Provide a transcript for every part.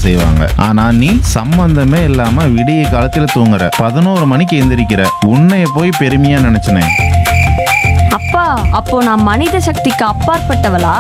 செய்வாங்க ஆனா நீ சம்பந்தமே இல்லாம விடிய காலத்துல தூங்குற பதினோரு மணிக்கு எந்திரிக்கிற உன்னைய போய் பெருமையா நினைச்சனே அப்பா அப்போ நான் மனித சக்திக்கு அப்பாற்பட்டவளா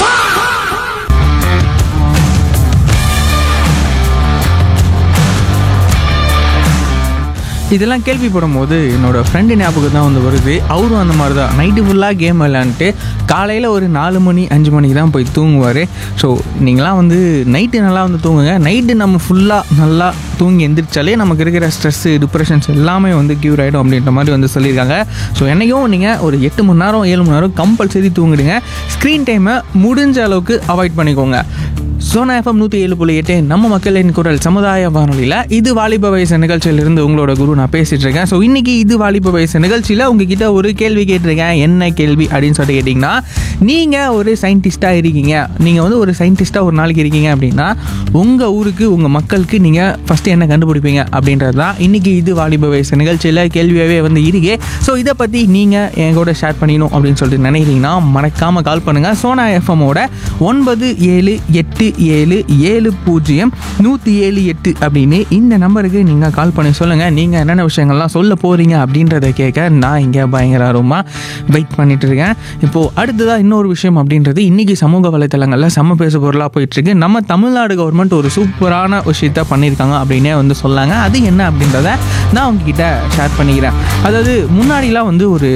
இதெல்லாம் கேள்விப்படும் போது என்னோட ஃப்ரெண்டு ஞாபகம் தான் வந்து வருது அவரும் அந்த மாதிரி தான் நைட்டு ஃபுல்லாக கேம் விளையாண்டுட்டு காலையில் ஒரு நாலு மணி அஞ்சு மணிக்கு தான் போய் தூங்குவார் ஸோ நீங்களாம் வந்து நைட்டு நல்லா வந்து தூங்குங்க நைட்டு நம்ம ஃபுல்லாக நல்லா தூங்கி எந்திரிச்சாலே நமக்கு இருக்கிற ஸ்ட்ரெஸ்ஸு டிப்ரெஷன்ஸ் எல்லாமே வந்து க்யூர் ஆகிடும் அப்படின்ற மாதிரி வந்து சொல்லியிருக்காங்க ஸோ என்னைக்கும் நீங்கள் ஒரு எட்டு மணி நேரம் ஏழு மணி நேரம் கம்பல்சரி தூங்கிடுங்க ஸ்க்ரீன் டைமை முடிஞ்ச அளவுக்கு அவாய்ட் பண்ணிக்கோங்க சோனா எஃப்எம் நூற்றி ஏழு புள்ளி எட்டு நம்ம மக்களின் குரல் சமுதாய வானொலியில் இது வாலிப வயசு நிகழ்ச்சியிலிருந்து உங்களோட குரு நான் பேசிட்டு இருக்கேன் ஸோ இன்னைக்கு இது வாலிப வயசு நிகழ்ச்சியில் உங்ககிட்ட ஒரு கேள்வி கேட்டிருக்கேன் என்ன கேள்வி அப்படின்னு சொல்லிட்டு கேட்டிங்கன்னா நீங்கள் ஒரு சயின்டிஸ்ட்டாக இருக்கீங்க நீங்கள் வந்து ஒரு சயின்டிஸ்ட்டாக ஒரு நாளைக்கு இருக்கீங்க அப்படின்னா உங்கள் ஊருக்கு உங்கள் மக்களுக்கு நீங்கள் ஃபஸ்ட்டு என்ன கண்டுபிடிப்பீங்க அப்படின்றது தான் இன்னைக்கு இது வாலிப வயசு நிகழ்ச்சியில் கேள்வியாகவே வந்து இருக்கே ஸோ இதை பற்றி நீங்கள் என் கூட ஷேர் பண்ணிக்கணும் அப்படின்னு சொல்லிட்டு நினைக்கிறீங்கன்னா மறக்காமல் கால் பண்ணுங்கள் சோனா எஃப்எம்மோட ஒன்பது ஏழு எட்டு ஏழு ஏழு பூஜ்ஜியம் நூற்றி ஏழு எட்டு அப்படின்னு இந்த நம்பருக்கு நீங்கள் கால் பண்ணி சொல்லுங்கள் நீங்கள் என்னென்ன விஷயங்கள்லாம் சொல்ல போகிறீங்க அப்படின்றத கேட்க நான் இங்கே பயங்கர ஆர்வமாக வெயிட் பண்ணிட்டு இருக்கேன் இப்போது அடுத்ததாக இன்னொரு விஷயம் அப்படின்றது இன்றைக்கி சமூக வலைத்தளங்களில் செம்ம பேசு பொருளாக போயிட்டுருக்கு நம்ம தமிழ்நாடு கவர்மெண்ட் ஒரு சூப்பரான விஷயத்த பண்ணியிருக்காங்க அப்படின்னே வந்து சொல்லாங்க அது என்ன அப்படின்றத நான் உங்ககிட்ட ஷேர் பண்ணிக்கிறேன் அதாவது முன்னாடிலாம் வந்து ஒரு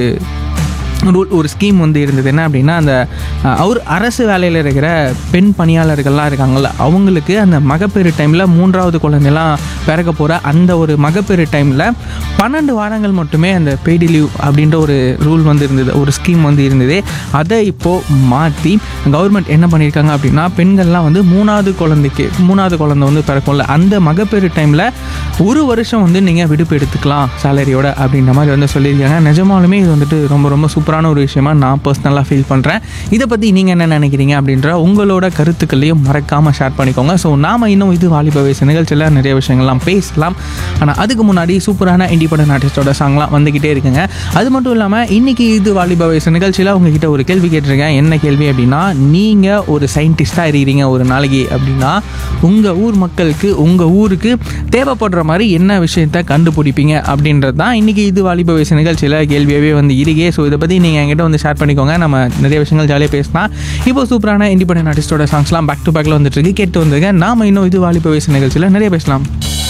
ரூல் ஒரு ஸ்கீம் வந்து இருந்தது என்ன அப்படின்னா அந்த அஹ், அவர் அரசு வேலையில் இருக்கிற பெண் பணியாளர்கள்லாம் இருக்காங்கல்ல அவங்களுக்கு அந்த மகப்பேறு டைமில் மூன்றாவது குழந்தைலாம் பிறக்க போகிற அந்த ஒரு மகப்பேறு டைமில் பன்னெண்டு வாரங்கள் மட்டுமே அந்த பெய்டு லீவ் அப்படின்ற ஒரு ரூல் வந்து இருந்தது ஒரு ஸ்கீம் வந்து இருந்தது அதை இப்போது மாற்றி கவர்மெண்ட் என்ன பண்ணியிருக்காங்க அப்படின்னா பெண்கள்லாம் வந்து மூணாவது குழந்தைக்கு மூணாவது குழந்தை வந்து பிறக்கும்ல அந்த மகப்பேறு டைமில் ஒரு வருஷம் வந்து நீங்கள் விடுப்பு எடுத்துக்கலாம் சேலரியோட அப்படின்ற மாதிரி வந்து சொல்லியிருக்காங்க நிஜமாலுமே இது வந்துட்டு ரொம்ப ரொம்ப சூப்பரான ஒரு விஷயமா நான் பர்சனலாக ஃபீல் பண்ணுறேன் இதை பற்றி நீங்கள் என்ன நினைக்கிறீங்க அப்படின்ற உங்களோட கருத்துக்களையும் மறக்காமல் ஷேர் பண்ணிக்கோங்க ஸோ நாம் இன்னும் இது வாலிப வயசு நிகழ்ச்சியில் நிறைய விஷயங்கள்லாம் பேசலாம் ஆனால் அதுக்கு முன்னாடி சூப்பரான இண்டிபெண்டன்ட் ஆர்டிஸ்டோட சாங்லாம் வந்துக்கிட்டே இருக்குங்க அது மட்டும் இல்லாமல் இன்னைக்கு இது வாலிப வயசு நிகழ்ச்சியில் உங்ககிட்ட ஒரு கேள்வி கேட்டிருக்கேன் என்ன கேள்வி அப்படின்னா நீங்கள் ஒரு சயின்டிஸ்டாக இருக்கிறீங்க ஒரு நாளைக்கு அப்படின்னா உங்கள் ஊர் மக்களுக்கு உங்கள் ஊருக்கு தேவைப்படுற மாதிரி என்ன விஷயத்த கண்டுபிடிப்பீங்க அப்படின்றது தான் இன்றைக்கி இது வாலிப வயசு நிகழ்ச்சியில் கேள்வியாகவே வந்து இருக்கே ஸோ இதை பற்றி நீங்கள் என்கிட்ட வந்து ஷேர் பண்ணிக்கோங்க நம்ம நிறைய விஷயங்கள் ஜாலியாக பேசலாம் இப்போ சூப்பரான இண்டிபெண்டன்ட் ஆர்டிஸ்டோட சாங்ஸ்லாம் பேக் டு பேக்கில் வந்துட்டு இருக்கு கேட்டு வந்துருங்க நாம இன்னும் இது வாலிப வயசு நிகழ்ச்சியில் நிறைய பேசலாம்